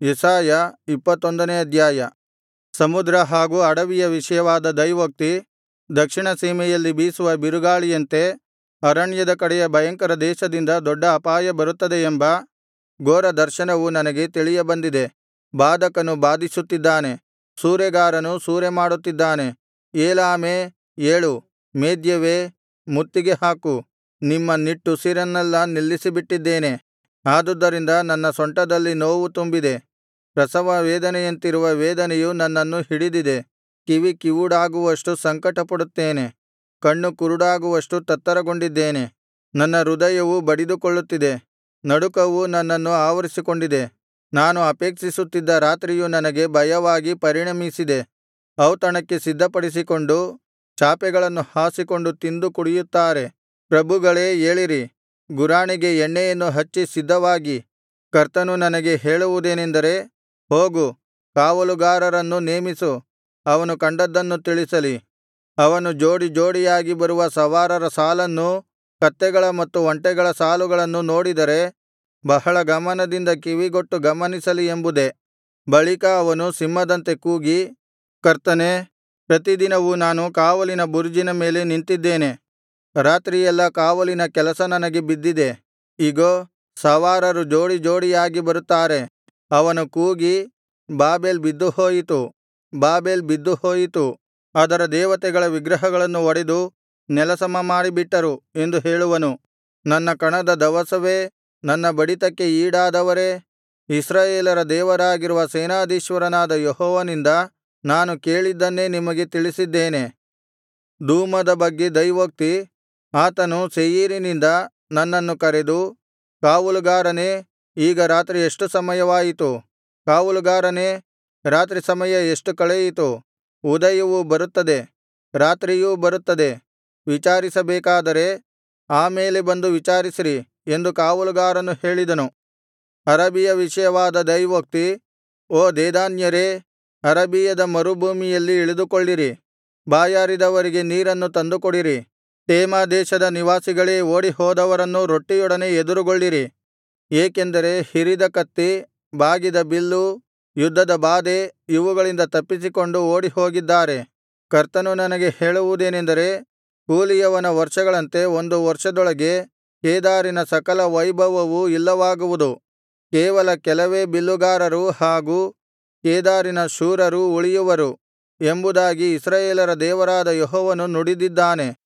ಯೆಶಾಯ ಇಪ್ಪತ್ತೊಂದನೇ ಅಧ್ಯಾಯ ಸಮುದ್ರ ಹಾಗೂ ಅಡವಿಯ ವಿಷಯವಾದ ದೈವೋಕ್ತಿ ದಕ್ಷಿಣ ಸೀಮೆಯಲ್ಲಿ ಬೀಸುವ ಬಿರುಗಾಳಿಯಂತೆ ಅರಣ್ಯದ ಕಡೆಯ ಭಯಂಕರ ದೇಶದಿಂದ ದೊಡ್ಡ ಅಪಾಯ ಬರುತ್ತದೆ ಎಂಬ ಘೋರ ದರ್ಶನವು ನನಗೆ ತಿಳಿಯಬಂದಿದೆ ಬಾಧಕನು ಬಾಧಿಸುತ್ತಿದ್ದಾನೆ ಸೂರೆಗಾರನು ಸೂರೆಮಾಡುತ್ತಿದ್ದಾನೆ ಏಲಾಮೇ ಏಳು ಮೇದ್ಯವೇ ಮುತ್ತಿಗೆ ಹಾಕು ನಿಮ್ಮ ನಿಟ್ಟುಸಿರನ್ನೆಲ್ಲಾ ನಿಲ್ಲಿಸಿಬಿಟ್ಟಿದ್ದೇನೆ ಆದುದರಿಂದ ನನ್ನ ಸೊಂಟದಲ್ಲಿ ನೋವು ತುಂಬಿದೆ ಪ್ರಸವ ವೇದನೆಯಂತಿರುವ ವೇದನೆಯು ನನ್ನನ್ನು ಹಿಡಿದಿದೆ ಕಿವಿ ಕಿವುಡಾಗುವಷ್ಟು ಸಂಕಟಪಡುತ್ತೇನೆ ಕಣ್ಣು ಕುರುಡಾಗುವಷ್ಟು ತತ್ತರಗೊಂಡಿದ್ದೇನೆ ನನ್ನ ಹೃದಯವು ಬಡಿದುಕೊಳ್ಳುತ್ತಿದೆ ನಡುಕವು ನನ್ನನ್ನು ಆವರಿಸಿಕೊಂಡಿದೆ ನಾನು ಅಪೇಕ್ಷಿಸುತ್ತಿದ್ದ ರಾತ್ರಿಯು ನನಗೆ ಭಯವಾಗಿ ಪರಿಣಮಿಸಿದೆ ಔತಣಕ್ಕೆ ಸಿದ್ಧಪಡಿಸಿಕೊಂಡು ಚಾಪೆಗಳನ್ನು ಹಾಸಿಕೊಂಡು ತಿಂದು ಕುಡಿಯುತ್ತಾರೆ ಪ್ರಭುಗಳೇ ಏಳಿರಿ ಗುರಾಣಿಗೆ ಎಣ್ಣೆಯನ್ನು ಹಚ್ಚಿ ಸಿದ್ಧವಾಗಿ ಕರ್ತನು ನನಗೆ ಹೇಳುವುದೇನೆಂದರೆ ಹೋಗು ಕಾವಲುಗಾರರನ್ನು ನೇಮಿಸು ಅವನು ಕಂಡದ್ದನ್ನು ತಿಳಿಸಲಿ ಅವನು ಜೋಡಿ ಜೋಡಿಯಾಗಿ ಬರುವ ಸವಾರರ ಸಾಲನ್ನೂ ಕತ್ತೆಗಳ ಮತ್ತು ಒಂಟೆಗಳ ಸಾಲುಗಳನ್ನು ನೋಡಿದರೆ ಬಹಳ ಗಮನದಿಂದ ಕಿವಿಗೊಟ್ಟು ಗಮನಿಸಲಿ ಎಂಬುದೇ ಬಳಿಕ ಅವನು ಸಿಂಹದಂತೆ ಕೂಗಿ ಕರ್ತನೇ ಪ್ರತಿದಿನವೂ ನಾನು ಕಾವಲಿನ ಬುರುಜಿನ ಮೇಲೆ ನಿಂತಿದ್ದೇನೆ ರಾತ್ರಿಯೆಲ್ಲಾ ಕಾವಲಿನ ಕೆಲಸ ನನಗೆ ಬಿದ್ದಿದೆ ಇಗೋ ಸವಾರರು ಜೋಡಿ ಜೋಡಿಯಾಗಿ ಬರುತ್ತಾರೆ ಅವನು ಕೂಗಿ ಬಾಬೆಲ್ ಬಿದ್ದುಹೋಯಿತು ಬಾಬೆಲ್ ಬಿದ್ದುಹೋಯಿತು ಅದರ ದೇವತೆಗಳ ವಿಗ್ರಹಗಳನ್ನು ಒಡೆದು ನೆಲಸಮ ಮಾಡಿಬಿಟ್ಟರು ಎಂದು ಹೇಳುವನು ನನ್ನ ಕಣದ ದವಸವೇ ನನ್ನ ಬಡಿತಕ್ಕೆ ಈಡಾದವರೇ ಇಸ್ರಾಯೇಲರ ದೇವರಾಗಿರುವ ಸೇನಾಧೀಶ್ವರನಾದ ಯೆಹೋವನಿಂದ ನಾನು ಕೇಳಿದ್ದನ್ನೇ ನಿಮಗೆ ತಿಳಿಸಿದ್ದೇನೆ ದೂಮದ ಬಗ್ಗೆ ದೈವೋಕ್ತಿ ಆತನು ಸೆಯೀರಿನಿಂದ ನನ್ನನ್ನು ಕರೆದು ಕಾವಲುಗಾರನೇ ಈಗ ರಾತ್ರಿ ಎಷ್ಟು ಸಮಯವಾಯಿತು ಕಾವಲುಗಾರನೇ ರಾತ್ರಿ ಸಮಯ ಎಷ್ಟು ಕಳೆಯಿತು ಉದಯವು ಬರುತ್ತದೆ ರಾತ್ರಿಯೂ ಬರುತ್ತದೆ ವಿಚಾರಿಸಬೇಕಾದರೆ ಆ ಮೇಲೆ ಬಂದು ವಿಚಾರಿಸಿರಿ ಎಂದು ಕಾವಲುಗಾರನು ಹೇಳಿದನು ಅರಬಿಯ ವಿಷಯವಾದ ದೈವೋಕ್ತಿ ಓ ದೇದಾನ್ಯರೇ ಅರಬಿಯದ ಮರುಭೂಮಿಯಲ್ಲಿ ಇಳಿದುಕೊಳ್ಳಿರಿ ಬಾಯಾರಿದವರಿಗೆ ನೀರನ್ನು ತಂದುಕೊಡಿರಿ ತೇಮಾ ದೇಶದ ನಿವಾಸಿಗಳೇ ಓಡಿಹೋದವರನ್ನು ರೊಟ್ಟಿಯೊಡನೆ ಎದುರುಗೊಳ್ಳಿರಿ ಏಕೆಂದರೆ ಹಿರಿದ ಕತ್ತಿ ಬಾಗಿದ ಬಿಲ್ಲು ಯುದ್ಧದ ಬಾಧೆ ಇವುಗಳಿಂದ ತಪ್ಪಿಸಿಕೊಂಡು ಓಡಿಹೋಗಿದ್ದಾರೆ ಕರ್ತನು ನನಗೆ ಹೇಳುವುದೇನೆಂದರೆ ಕೂಲಿಯವನ ವರ್ಷಗಳಂತೆ ಒಂದು ವರ್ಷದೊಳಗೆ ಕೇದಾರಿನ ಸಕಲ ವೈಭವವೂ ಇಲ್ಲವಾಗುವುದು ಕೇವಲ ಕೆಲವೇ ಬಿಲ್ಲುಗಾರರು ಹಾಗೂ ಕೇದಾರಿನ ಶೂರರು ಉಳಿಯುವರು ಎಂಬುದಾಗಿ ಇಸ್ರಾಯೇಲರ ದೇವರಾದ ಯೆಹೋವನು ನುಡಿದಿದ್ದಾನೆ